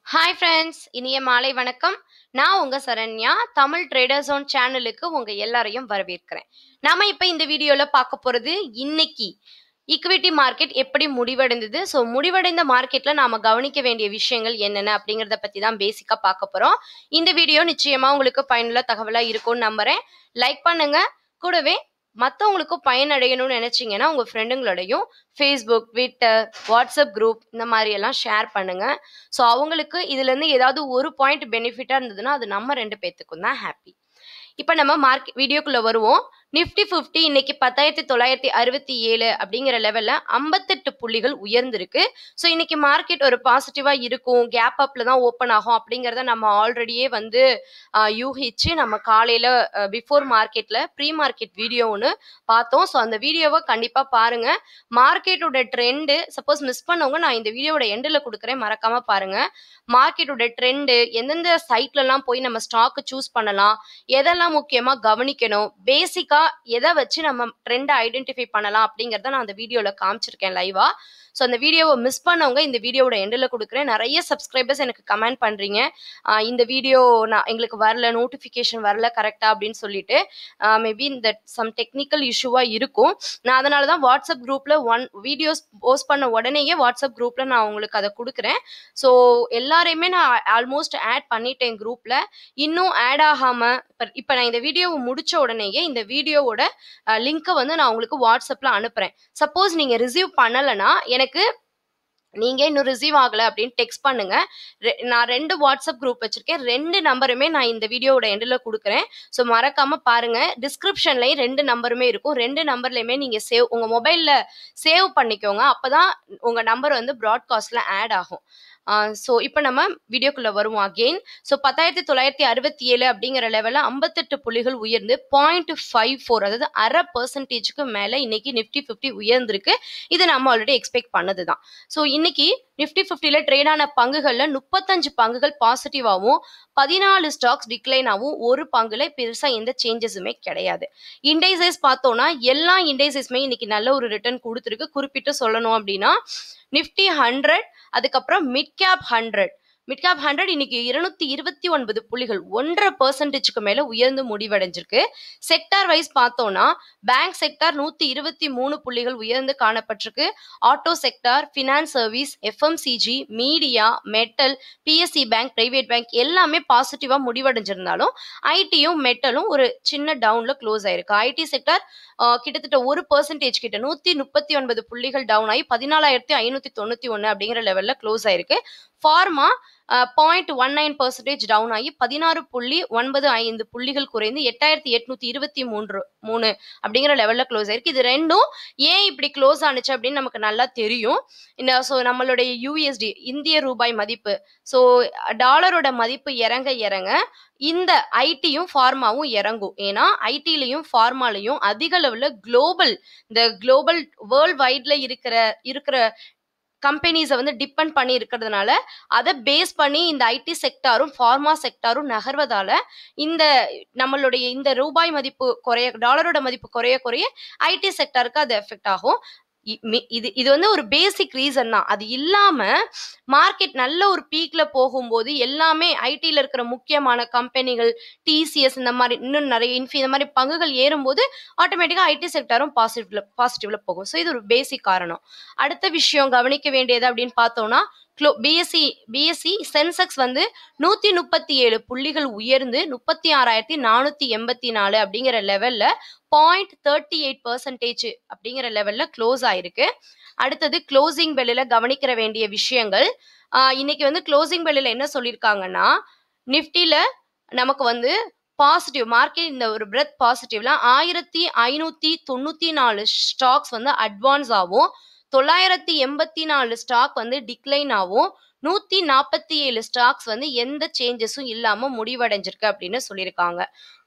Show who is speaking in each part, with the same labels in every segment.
Speaker 1: hi friends இனிய மாலை வணக்கம் நான் உங்க சரண்யா தமிழ் ட்ரேடர் ஜோன் சேனலுக்கு உங்க எல்லாரையும் வரவேற்கிறேன் நாம இப்ப இந்த வீடியோல பார்க்க போறது இன்னைக்கு ஈக்விட்டி மார்க்கெட் எப்படி முடிவடைந்தது ஸோ முடிவடைந்த மார்க்கெட்ல நாம கவனிக்க வேண்டிய விஷயங்கள் என்னென்ன அப்படிங்கறத பத்தி தான் பேசிக்கா பார்க்க போறோம் இந்த வீடியோ நிச்சயமா உங்களுக்கு பயனுள்ள தகவலா இருக்கும்னு நம்புறேன் லைக் பண்ணுங்க கூடவே மற்றவங்களுக்கும் பயனடையணும்னு நினைச்சீங்கன்னா உங்க ஃப்ரெண்டுங்களோடையும் ஃபேஸ்புக் ட்விட்டர் வாட்ஸ்அப் குரூப் இந்த மாதிரி எல்லாம் ஷேர் பண்ணுங்க ஸோ அவங்களுக்கு இதுல இருந்து ஏதாவது ஒரு பாயிண்ட் பெனிஃபிட்டா இருந்ததுன்னா அது நம்ம ரெண்டு பேத்துக்கும் தான் ஹாப்பி இப்போ நம்ம மார்க்கெட் வீடியோக்குள்ள வருவோம் நிஃப்டி ஃபிஃப்டி இன்னைக்கு பத்தாயிரத்தி தொள்ளாயிரத்தி அறுபத்தி ஏழு அப்படிங்கிற லெவல்ல ஐம்பத்தெட்டு புள்ளிகள் உயர்ந்திருக்கு ஸோ இன்னைக்கு மார்க்கெட் ஒரு பாசிட்டிவா இருக்கும் கேப் அப்ல தான் ஓப்பன் ஆகும் அப்படிங்கிறத நம்ம ஆல்ரெடியே வந்து ஆஹ், யூகிச்சு நம்ம காலையில பிஃபோர் மார்க்கெட்ல ப்ரீ மார்க்கெட் வீடியோ ஒன்று பார்த்தோம் ஸோ அந்த வீடியோவை கண்டிப்பா பாருங்க மார்க்கெட்டோட ட்ரெண்டு சப்போஸ் மிஸ் பண்ணவங்க நான் இந்த வீடியோட எண்டில் கொடுக்குறேன் மறக்காம பாருங்க மார்க்கெட்டோட ட்ரெண்டு எந்தெந்த சைட்லலாம் போய் நம்ம ஸ்டாக்கு சூஸ் பண்ணலாம் எதெல்லாம் முக்கியமா கவனிக்கணும் பேசிக்கா எதை வச்சு நம்ம ட்ரெண்டை ஐடென்டிஃபை பண்ணலாம் அப்படிங்கறத நான் அந்த வீடியோல காமிச்சிருக்கேன் லைவா ஸோ அந்த வீடியோவை மிஸ் பண்ணவங்க இந்த வீடியோவோட எண்டில் கொடுக்குறேன் நிறைய சப்ஸ்கிரைபர்ஸ் எனக்கு கமெண்ட் பண்றீங்க ஆஹ் இந்த வீடியோ நான் எங்களுக்கு வரல நோட்டிஃபிகேஷன் வரல கரெக்டா அப்படின்னு சொல்லிட்டு மேபி இந்த சம் டெக்னிக்கல் இஷ்யூவா இருக்கும் நான் அதனால தான் வாட்ஸ்அப் குரூப்ல ஒன் வீடியோஸ் போஸ்ட் பண்ண உடனேயே வாட்ஸ்அப் குரூப்ல நான் உங்களுக்கு அதை கொடுக்குறேன் ஸோ எல்லாரையுமே நான் ஆல்மோஸ்ட் ஆட் பண்ணிட்டேன் குரூப்ல இன்னும் ஆட் ஆகாம இப்போ இப்போ நான் இந்த வீடியோவை முடிச்ச உடனேயே இந்த வீடியோவோட லிங்கை வந்து நான் உங்களுக்கு வாட்ஸ்அப்ல அனுப்புறேன் சப்போஸ் நீங்க ரிசீவ் பண்ணலைன்னா எனக்கு நீங்க இன்னும் ரிசீவ் ஆகல அப்படின்னு டெக்ஸ்ட் பண்ணுங்க ரெ- நான் ரெண்டு வாட்ஸ்அப் குரூப் வச்சிருக்கேன் ரெண்டு நம்பருமே நான் இந்த வீடியோவோட எண்டில் கொடுக்குறேன் ஸோ மறக்காம பாருங்க டிஸ்கிரிப்ஷன்லயும் ரெண்டு நம்பருமே இருக்கும் ரெண்டு நம்பர்லயுமே நீங்க சேவ் உங்க மொபைல்ல சேவ் பண்ணிக்கோங்க அப்பதான் உங்க நம்பர் வந்து ப்ராட்காஸ்ட்ல ஆட் ஆகும் ஸோ இப்போ நம்ம வீடியோக்குள்ள வருவோம் அகெயின் ஸோ பத்தாயிரத்தி தொள்ளாயிரத்தி அறுபத்தி ஏழு அப்படிங்கிற லெவலில் ஐம்பத்தெட்டு புள்ளிகள் உயர்ந்து பாயிண்ட் ஃபைவ் ஃபோர் அதாவது அரை பர்சன்டேஜுக்கு மேலே இன்னைக்கு நிஃப்டி ஃபிஃப்டி உயர்ந்திருக்கு இது நம்ம ஆல்ரெடி எக்ஸ்பெக்ட் பண்ணது தான் ஸோ இன்னைக்கு நிஃப்டி ஃபிஃப்டியில் ட்ரேட் ஆன பங்குகளில் முப்பத்தஞ்சு பங்குகள் பாசிட்டிவாகவும் பதினாலு ஸ்டாக்ஸ் டிக்ளைனாகவும் ஒரு பங்குல பெருசாக எந்த சேஞ்சஸுமே கிடையாது இண்டைசைஸ் பார்த்தோம்னா எல்லா இண்டைசைஸுமே இன்னைக்கு நல்ல ஒரு ரிட்டர்ன் கொடுத்துருக்கு குறிப்பிட்டு சொல்லணும் அப்படின்னா நிஃப்டி ஹண்ட்ரட் அதுக்கப்புறம் mid cap hundred mid cap hundred இன்னைக்கு இருநூத்தி இருபத்தி ஒன்பது புள்ளிகள் ஒன்றரை பர்சன்டேஜ்க்கு மேல உயர்ந்து முடிவடைஞ்சிருக்கு செக்டார் வைஸ் பார்த்தோம்னா பேங்க் செக்டார் நூத்தி இருபத்தி மூணு புள்ளிகள் உயர்ந்து காணப்பட்டிருக்கு auto sector finance service FMCG media metal PSE bank private bank எல்லாமே பாசிட்டிவா முடிவடைஞ்சிருந்தாலும் ஐடியும் மெட்டலும் ஒரு சின்ன டவுன்ல க்ளோஸ் ஆயிருக்கு ஐடி செக்டார் கிட்டத்தட்ட ஒரு பர்சன்டேஜ் கிட்ட நூத்தி முப்பத்தி ஒன்பது புள்ளிகள் டவுன் ஆகி பதினாலாயிரத்தி ஐநூத்தி தொண்ணூத்தி ஒன்னு அப்படிங்கிற லெவல்ல க்ளோஸ் ஆயிருக்கு pharma point one nine percentage down ஆகி பதினாறு புள்ளி ஒன்பது ஐந்து புள்ளிகள் குறைந்து எட்டாயிரத்தி எட்நூத்தி இருபத்தி மூன்று மூணு அப்படிங்கிற லெவல்ல க்ளோஸ் ஆயிருக்கு இது ரெண்டும் ஏன் இப்படி க்ளோஸ் ஆனுச்சு அப்படின்னு நமக்கு நல்லா தெரியும் இந்த ஸோ நம்மளுடைய யூஎஸ்டி இந்திய ரூபாய் மதிப்பு ஸோ டாலரோட மதிப்பு இறங்க இறங்க இந்த ஐடியும் ஃபார்மாவும் இறங்கும் ஏன்னா ஐடிலையும் ஃபார்மாலையும் அதிக அளவில் குளோபல் இந்த குளோபல் வேர்ல்ட் வைட்ல இருக்கிற இருக்கிற கம்பெனிஸை வந்து டிபெண்ட் பண்ணி இருக்கிறதுனால அதை பேஸ் பண்ணி இந்த ஐடி செக்டாரும் ஃபார்மா செக்டாரும் நகர்வதால இந்த நம்மளுடைய இந்த ரூபாய் மதிப்பு குறைய டாலரோட மதிப்பு குறைய குறைய ஐடி செக்டாருக்கு அது எஃபெக்ட் ஆகும் இ- மி- இது இது வந்து ஒரு பேசிக் ரீசன் தான் அது இல்லாம மார்க்கெட் நல்ல ஒரு பீக்ல போகும்போது எல்லாமே ஐடில இருக்கிற முக்கியமான கம்பெனிகள் டிசிஎஸ் இந்த மாதிரி இன்னும் நிறைய இன்ஃபி இந்த மாதிரி பங்குகள் ஏறும்போது ஆட்டோமேட்டிக்கா ஐடி செக்டாரும் பாசிட்டிவ்ல பாசிட்டிவ்ல போகும் ஸோ இது ஒரு பேசிக் காரணம் அடுத்த விஷயம் கவனிக்க வேண்டியது அப்படின்னு பார்த்தோம்னா க்ளோ பிஎஸ்சி பிஎஸ்சி சென்செக்ஸ் வந்து நூத்தி முப்பத்தி ஏழு புள்ளிகள் உயர்ந்து முப்பத்தி ஆறாயிரத்தி நானூத்தி எண்பத்தி நாலு அப்படிங்கிற லெவல்ல பாயிண்ட் தேர்ட்டி எயிட் பர்சன்டேஜ் அப்படிங்கிற லெவல்ல க்ளோஸ் ஆயிருக்கு அடுத்தது க்ளோசிங் பெல்லில் கவனிக்கிற வேண்டிய விஷயங்கள் ஆஹ் இன்னைக்கு வந்து க்ளோசிங் பெல்லில் என்ன சொல்லியிருக்காங்கன்னா நிஃப்டில நமக்கு வந்து பாசிட்டிவ் மார்க்கெட் இந்த ஒரு பிரெத் பாசிட்டிவ்ல ஆயிரத்தி ஐநூத்தி தொண்ணூத்தி நாலு ஸ்டாக்ஸ் வந்து அட்வான்ஸ் ஆகும் தொள்ளாயிரத்தி எண்பத்தி நாலு ஸ்டாக் வந்து டிக்ளைன் ஆகும் நூத்தி நாற்பத்தி ஏழு ஸ்டாக்ஸ் வந்து எந்த சேஞ்சஸும் இல்லாம முடிவடைஞ்சிருக்கு அப்படின்னு சொல்லியிருக்காங்க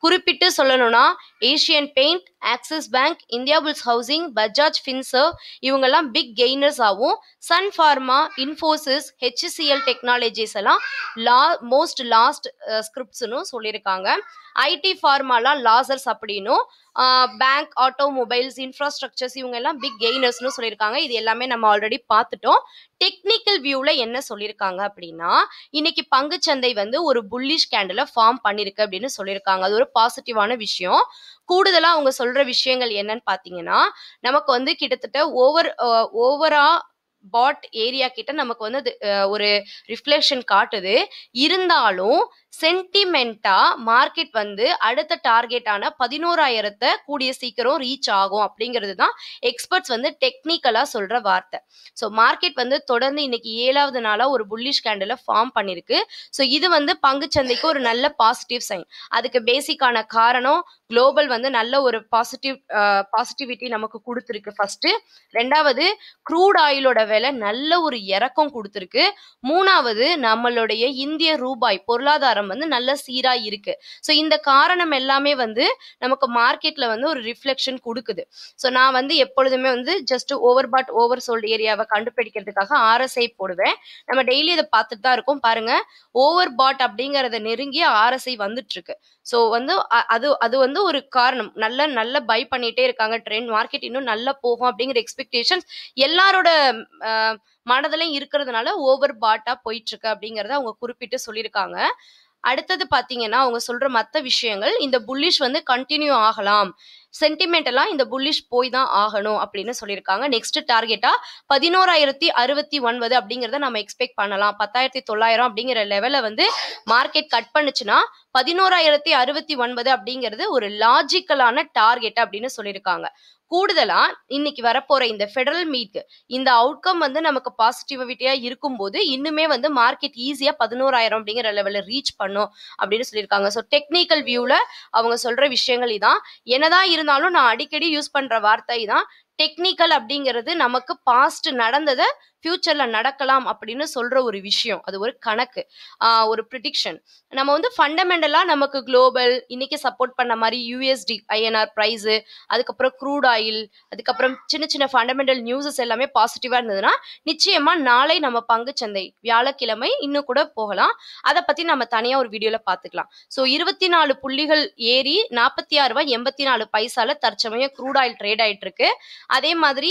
Speaker 1: குறிப்பிட்டு சொல்லணும்னா Asian paint Axis bank India bulls housing Bajaj Finserv இவங்கெல்லாம் பிக் கெய்னர்ஸ் ஆகும் Sun pharma Infosys HCL technologies எல்லாம் லா மோஸ்ட் லாஸ்ட் ஸ்கிரிப்ட்ஸ்னு சொல்லியிருக்காங்க ஐடி ஃபார்மாலாம் லாசர்ஸ் அப்படின்னும் பேங்க் ஆட்டோமொபைல்ஸ் இன்ஃப்ராஸ்ட்ரக்சர்ஸ் இவங்க எல்லாம் பிக் கெய்னர்ஸ்னு சொல்லியிருக்காங்க இது எல்லாமே நம்ம ஆல்ரெடி பார்த்துட்டோம் டெக்னிக்கல் வியூவில் என்ன சொல்லியிருக்காங்க அப்படின்னா இன்னைக்கு பங்குச்சந்தை வந்து ஒரு புல்லிஷ் கேண்டில் ஃபார்ம் பண்ணிருக்கு அப்படின்னு சொல்லியிருக்காங்க அது ஒரு பாசிட்டிவான விஷயம் கூடுதலாக அவங்க சொல்ற விஷயங்கள் என்னன்னு பார்த்தீங்கன்னா நமக்கு வந்து கிட்டத்தட்ட ஓவர் ஓவரா பாட் ஏரியா கிட்ட நமக்கு வந்து அது அஹ், ஒரு ரிஃப்ளெக்ஷன் காட்டுது இருந்தாலும் சென்டிமெண்டா மார்க்கெட் வந்து அடுத்த டார்கெட்டான பதினோராயிரத்தை கூடிய சீக்கிரம் ரீச் ஆகும் அப்படிங்கிறது தான் எக்ஸ்பர்ட்ஸ் வந்து டெக்னிக்கலா சொல்ற வார்த்தை ஸோ மார்க்கெட் வந்து தொடர்ந்து இன்னைக்கு ஏழாவது நாளா ஒரு புல்லிஷ் கேண்டில் ஃபார்ம் பண்ணிருக்கு ஸோ இது வந்து பங்குச்சந்தைக்கு ஒரு நல்ல பாசிட்டிவ் சைன் அதுக்கு பேசிக்கான காரணம் குளோபல் வந்து நல்ல ஒரு பாசிட்டிவ் பாசிட்டிவிட்டி நமக்கு கொடுத்துருக்கு ஃபர்ஸ்ட் ரெண்டாவது க்ரூட் ஆயிலோட விலை நல்ல ஒரு இறக்கம் கொடுத்துருக்கு மூணாவது நம்மளுடைய இந்திய ரூபாய் பொருளாதாரம் வந்து நல்ல சீரா இருக்கு ஸோ இந்த காரணம் எல்லாமே வந்து நமக்கு மார்க்கெட்ல வந்து ஒரு ரிஃப்ளெக்ஷன் கொடுக்குது ஸோ நான் வந்து எப்பொழுதுமே வந்து just over bought over sold ஏரியாவை கண்டுபிடிக்கிறதுக்காக ஆர்எஸ்ஐ போடுவேன் நம்ம டெய்லி இதை பார்த்துட்டு தான் இருக்கோம் பாருங்க ஓவர் பாட் அப்படிங்கறத நெருங்கி ஆர்எஸ்ஐ வந்துட்டு இருக்கு ஸோ வந்து அ- அது அது வந்து ஒரு காரணம் நல்ல நல்ல பை பண்ணிட்டே இருக்காங்க ட்ரெண்ட் மார்க்கெட் இன்னும் நல்லா போகும் அப்படிங்கிற எக்ஸ்பெக்டேஷன்ஸ் எல்லாரோட அஹ், மனதிலையும் இருக்கிறதுனால ஓவர் பாட்டா போயிட்டு இருக்கு அப்படிங்கறத அவங்க குறிப்பிட்டு சொல்லியிருக்காங்க அடுத்தது பாத்தீங்கன்னா அவங்க சொல்ற மற்ற விஷயங்கள் இந்த புல்லிஷ் வந்து கண்டினியூ ஆகலாம் சென்டிமெண்டலா இந்த புல்லிஷ் போய் தான் ஆகணும் அப்படின்னு சொல்லியிருக்காங்க நெக்ஸ்ட் டார்கெட்டா பதினோராயிரத்தி அறுபத்தி ஒன்பது அப்படிங்கறத நம்ம எக்ஸ்பெக்ட் பண்ணலாம் பத்தாயிரத்தி தொள்ளாயிரம் அப்படிங்கிற லெவலை வந்து மார்க்கெட் கட் பண்ணுச்சுன்னா பதினோராயிரத்தி அறுபத்தி ஒன்பது அப்படிங்கிறது ஒரு லாஜிக்கலான டார்கெட் அப்படின்னு சொல்லியிருக்காங்க கூடுதலா இன்னைக்கு வரப்போற இந்த ஃபெடரல் மீட் இந்த அவுட்கம் வந்து நமக்கு பாசிட்டிவிட்டியா இருக்கும்போது இன்னுமே வந்து மார்க்கெட் ஈஸியா பதினோராயிரம் அப்படிங்கிற லெவல்ல ரீச் பண்ணும் அப்படின்னு சொல்லியிருக்காங்க ஸோ டெக்னிக்கல் வியூல அவங்க சொல்ற விஷயங்கள் இதான் என்னதான் இருந்தாலும் நான் அடிக்கடி யூஸ் பண்ற வார்த்தை தான் டெக்னிக்கல் அப்படிங்கிறது நமக்கு பாஸ்ட் நடந்ததை ஃபியூச்சர்ல நடக்கலாம் அப்படின்னு சொல்ற ஒரு விஷயம் அது ஒரு கணக்கு ஆஹ் ஒரு ப்ரிடிக்ஷன் நம்ம வந்து ஃபண்டமெண்டலா நமக்கு குளோபல் இன்னைக்கு சப்போர்ட் பண்ண மாதிரி யூஎஸ்டி ஐஎன்ஆர் ப்ரைஸ் அதுக்கப்புறம் க்ரூட் ஆயில் அதுக்கப்புறம் சின்ன சின்ன ஃபண்டமெண்டல் நியூஸஸ் எல்லாமே பாசிட்டிவா இருந்ததுன்னா நிச்சயமா நாளை நம்ம பங்குச்சந்தை வியாழக்கிழமை இன்னும் கூட போகலாம் அதை பத்தி நம்ம தனியா ஒரு வீடியோல பாத்துக்கலாம் ஸோ இருபத்தி நாலு புள்ளிகள் ஏறி நாற்பத்தி ஆறு ரூபாய் எண்பத்தி நாலு பைசால தற்சமயம் க்ரூட் ஆயில் ட்ரேட் ஆயிட்டு இருக்கு அதே மாதிரி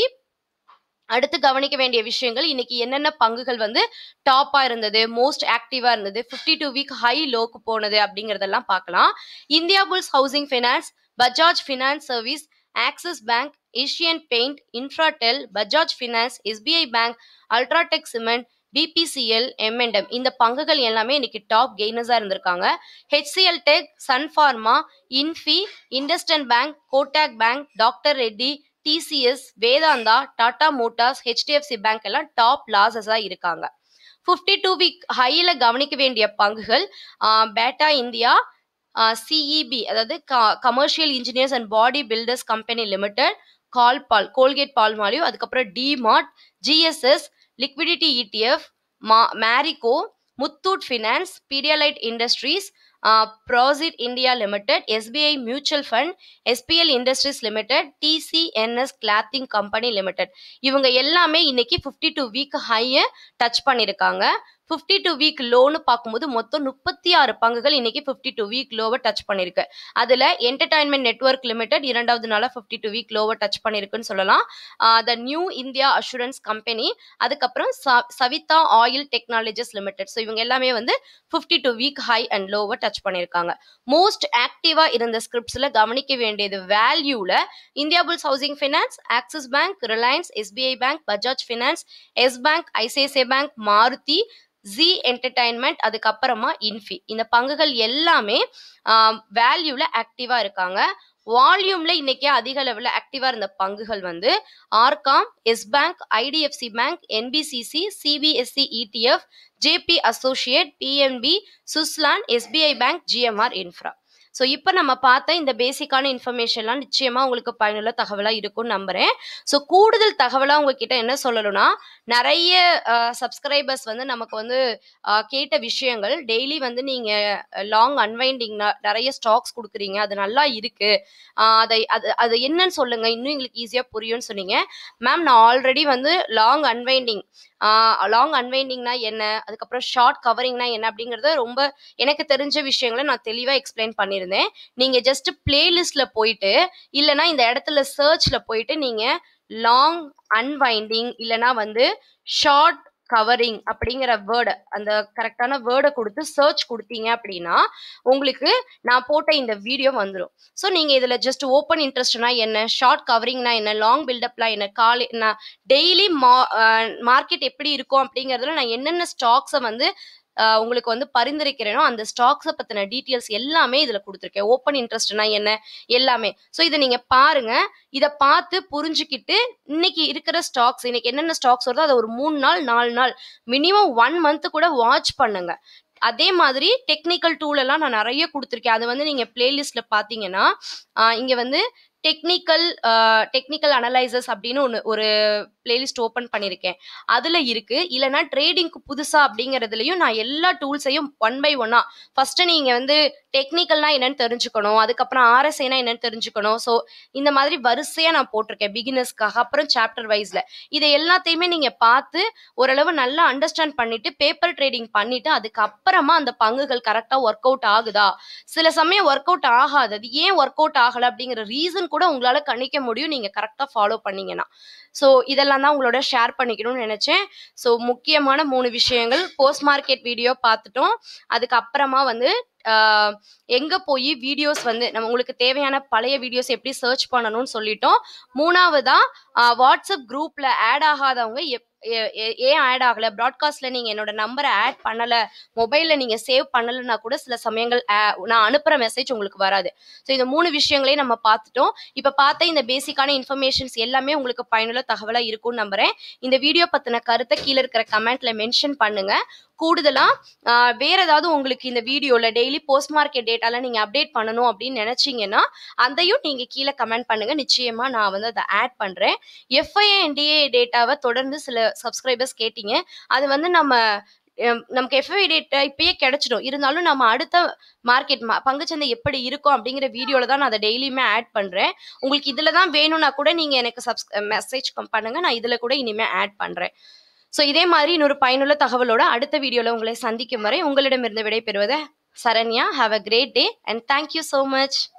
Speaker 1: அடுத்து கவனிக்க வேண்டிய விஷயங்கள் இன்னைக்கு என்னென்ன பங்குகள் வந்து டாப்பா இருந்தது மோஸ்ட் ஆக்டிவா இருந்தது 52 டூ வீக் ஹை லோக்கு போனது அப்படிங்கறதெல்லாம் பார்க்கலாம் India bulls housing finance Bajaj finance service Axis bank Asian paint Infratel Bajaj finance SBI bank UltraTech cement BPCL எம்என்டம் இந்த பங்குகள் எல்லாமே இன்னைக்கு டாப் கெய்னர்ஸா இருந்திருக்காங்க HCL tech sun pharma Infy IndusInd bank Kotak bank doctor Reddy TCS Vedanta Tata motors HDFC bank எல்லாம் டாப் லாசஸா இருக்காங்க 52 டூ வீக் ஹையில் கவனிக்க வேண்டிய பங்குகள் பேட்டா இந்தியா சிஇபி அதாவது commercial engineers and body builders company limited கால் பால் கோல்கேட் பால் மாலியூ அதுக்கப்புறம் டிமார்ட் ஜிஎஸ்எஸ் லிக்விடிட்டி இடிஎஃப் மா Marico Muthoot finance Pidilite industries ப்ராசிட் India limited SBI mutual fund SPL industries limited TCNS clothing company limited இவங்க எல்லாமே இன்னைக்கு 52 two week ஹையை touch பண்ணியிருக்காங்க 52 two week லோன்னு பார்க்கும்போது மொத்தம் முப்பத்தி ஆறு பங்குகள் இன்னைக்கு 52 டூ வீக் லோவை டச் பண்ணிருக்கு அதுல என்டர்டைன்மெண்ட் நெட்வொர்க் லிமிடெட் இரண்டாவது நாளா 52 டூ வீக் லோவை டச் பண்ணிருக்குன்னு சொல்லலாம் the new India assurance company அதுக்கப்புறம் ச- Savita oil technologies limited so இவங்க எல்லாமே வந்து 52 டூ வீக் ஹை அண்ட் லோவை டச் பண்ணியிருக்காங்க மோஸ்ட் ஆக்டிவா இருந்த ஸ்கிரிப்ட்ஸ்ல கவனிக்க வேண்டியது வேல்யூல India bulls housing finance Axis bank Reliance SBI bank Bajaj finance Yes bank ICICI bank Maruti Zee entertainment அதுக்கப்புறமா இன்ஃபி இந்த பங்குகள் எல்லாமே வேல்யூல ஆக்டிவா இருக்காங்க வால்யூம்ல இன்னைக்கு அதிக லெவல்ல ஆக்டிவா இருந்த பங்குகள் வந்து RCom Yes bank IDFC bank NBCC CPSE ETF JP associate PNB Suzlon SBI bank GMR infra so இப்போ நம்ம பார்த்த இந்த பேசிக்கான இன்ஃபர்மேஷன்லாம் நிச்சயமாக உங்களுக்கு பயனுள்ள தகவலாக இருக்கும்னு நம்புகிறேன் ஸோ கூடுதல் தகவலாக உங்ககிட்ட என்ன சொல்லணும்னா நிறைய சப்ஸ்கிரைபர்ஸ் வந்து நமக்கு வந்து அஹ், கேட்ட விஷயங்கள் டெய்லி வந்து நீங்கள் லாங் அன்வைண்டிங் நிறைய ஸ்டாக்ஸ் கொடுக்குறீங்க அது நல்லா இருக்கு அஹ், அதை அது அது என்னன்னு சொல்லுங்க இன்னும் எங்களுக்கு ஈஸியாக புரியும்னு சொன்னீங்க மேம் நான் ஆல்ரெடி வந்து லாங் அன்வைண்டிங் லாங் அன்வைண்டிங்னா என்ன அதுக்கப்புறம் ஷார்ட் கவரிங்னா என்ன அப்படிங்கறத ரொம்ப எனக்கு தெரிஞ்ச விஷயங்களை நான் தெளிவாக எக்ஸ்பிளைன் பண்ணியிருந்தேன் நீங்கள் ஜஸ்ட் பிளேலிஸ்ட்ல போயிட்டு இல்லைன்னா இந்த இடத்துல சர்ச்ல போயிட்டு நீங்கள் லாங் அன்வைண்டிங் இல்லைன்னா வந்து ஷார்ட் கவரிங் அப்படிங்கிற வேர்டை அந்த கரெக்டான வேர்டை கொடுத்து சர்ச் கொடுத்தீங்க அப்படின்னா உங்களுக்கு நான் போட்ட இந்த வீடியோ வந்துடும் ஸோ நீங்கள் இதில் ஜஸ்ட் ஓப்பன் இன்ட்ரெஸ்ட்னா என்ன ஷார்ட் கவரிங்னா என்ன லாங் பில்டப்லாம் என்ன காலை நான் டெய்லி மா மார்க்கெட் எப்படி இருக்கும் அப்படிங்கிறதுல நான் என்னென்ன ஸ்டாக்ஸை வந்து ஆஹ் உங்களுக்கு வந்து பரிந்துரைக்கிறேனோ அந்த ஸ்டாக்ஸை பற்றின டீட்டெயில்ஸ் எல்லாமே இதில் கொடுத்துருக்கேன் ஓப்பன் இன்ட்ரெஸ்ட்னா என்ன எல்லாமே ஸோ இதை நீங்கள் பாருங்க இதை பார்த்து புரிஞ்சுக்கிட்டு இன்னைக்கு இருக்கிற ஸ்டாக்ஸ் இன்னைக்கு என்னென்ன ஸ்டாக்ஸ் வருதோ அதை ஒரு மூணு நாள் நாலு நாள் மினிமம் ஒன் மந்த் கூட வாட்ச் பண்ணுங்க அதே மாதிரி டெக்னிக்கல் டூல் எல்லாம் நான் நிறைய கொடுத்துருக்கேன் அது வந்து நீங்கள் பிளேலிஸ்ட்ல பார்த்தீங்கன்னா ஆஹ் இங்க வந்து டெக்னிக்கல் டெக்னிக்கல் அனலைசஸ் அப்படின்னு ஒன்று ஒரு பிளேலிஸ்ட் ஓப்பன் பண்ணியிருக்கேன் அதில் இருக்கு இல்லைன்னா ட்ரேடிங்க்கு புதுசா அப்படிங்கிறதுலையும் நான் எல்லா டூல்ஸையும் ஒன் பை ஒன்னா ஃபர்ஸ்ட் நீங்க வந்து டெக்னிக்கல்னா என்னன்னு தெரிஞ்சுக்கணும் அதுக்கப்புறம் ஆர்எஸ்ஐனா என்னன்னு தெரிஞ்சுக்கணும் ஸோ இந்த மாதிரி வரிசையா நான் போட்டிருக்கேன் பிகினர்ஸ்க்காக அப்புறம் சாப்டர் வைஸ்ல இதை எல்லாத்தையுமே நீங்க பார்த்து ஓரளவு நல்லா அண்டர்ஸ்டாண்ட் பண்ணிட்டு பேப்பர் ட்ரேடிங் பண்ணிட்டு அதுக்கப்புறமா அந்த பங்குகள் கரெக்டா ஒர்க் அவுட் ஆகுதா சில சமயம் ஒர்க் அவுட் ஆகாது அது ஏன் ஒர்க் அவுட் ஆகல அப்படிங்கிற ரீசன் கூட உங்களால கணிக்க முடியும் நீங்க கரெக்டா ஃபாலோ பண்ணீங்கன்னா ஸோ இதெல்லாம் தான் உங்களோட ஷேர் பண்ணிக்கணும்னு நினைச்சேன் ஸோ முக்கியமான மூணு விஷயங்கள் போஸ்ட் மார்க்கெட் வீடியோ பார்த்துட்டோம் அதுக்கப்புறமா வந்து ஆஹ், எங்க போய் வீடியோஸ் வந்து நம்ம உங்களுக்கு தேவையான பழைய வீடியோஸ் எப்படி சர்ச் பண்ணணும்னு சொல்லிட்டோம் மூணாவதா ஆஹ், வாட்ஸ்அப் குரூப்ல ஆட் ஆகாதவங்க எப்- ஏ- ஏ- ஏன் ஆட் ஆகல ப்ராட்காஸ்ட்ல நீங்க என்னோட நம்பரை ஆட் பண்ணல மொபைல்ல நீங்க சேவ் பண்ணலன்னா கூட சில சமயங்கள் ஆ- நான் அனுப்புற மெசேஜ் உங்களுக்கு வராது ஸோ இந்த மூணு விஷயங்களையும் நம்ம பார்த்துட்டோம் இப்ப பார்த்த இந்த பேசிக்கான இன்ஃபர்மேஷன்ஸ் எல்லாமே உங்களுக்கு பயனுள்ள தகவலா இருக்கும்னு நம்புறேன் இந்த வீடியோ பத்தின கருத்தை கீழே இருக்கிற கமெண்ட்ல மென்ஷன் பண்ணுங்க கூடுதலா ஆஹ், வேற ஏதாவது உங்களுக்கு இந்த வீடியோல டெய்லி போஸ்ட் மார்க்கெட் டேட்டால நீங்க அப்டேட் பண்ணணும் அப்படின்னு நினைச்சீங்கன்னா அதையும் நீங்க கீழே கமெண்ட் பண்ணுங்க நிச்சயமா நான் வந்து அதை ஆட் பண்றேன் எஃப்ஐஏ என்டிஏ டேட்டாவை தொடர்ந்து சில சப்ஸ்கிரைபர்ஸ் கேட்டீங்க அது வந்து நம்ம ஹம், நமக்கு எஃப்ஐ டேட்டா இப்பயே கிடைச்சிடும் இருந்தாலும் நம்ம அடுத்த மார்க்கெட் பங்குச்சந்தை எப்படி இருக்கும் அப்படிங்கிற வீடியோல தான் நான் அதை டெய்லியுமே ஆட் பண்றேன் உங்களுக்கு இதுல தான் வேணும்னா கூட நீங்க எனக்கு சப்ஸ் மெசேஜ் பண்ணுங்க நான் இதுல கூட இனிமே ஆட் பண்றேன் ஸோ இதே மாதிரி இன்னொரு பயனுள்ள தகவலோட அடுத்த வீடியோல உங்களை சந்திக்கும் வரை உங்களிடமிருந்து விடை பெறுவதை Saranya have a great day and thank you so much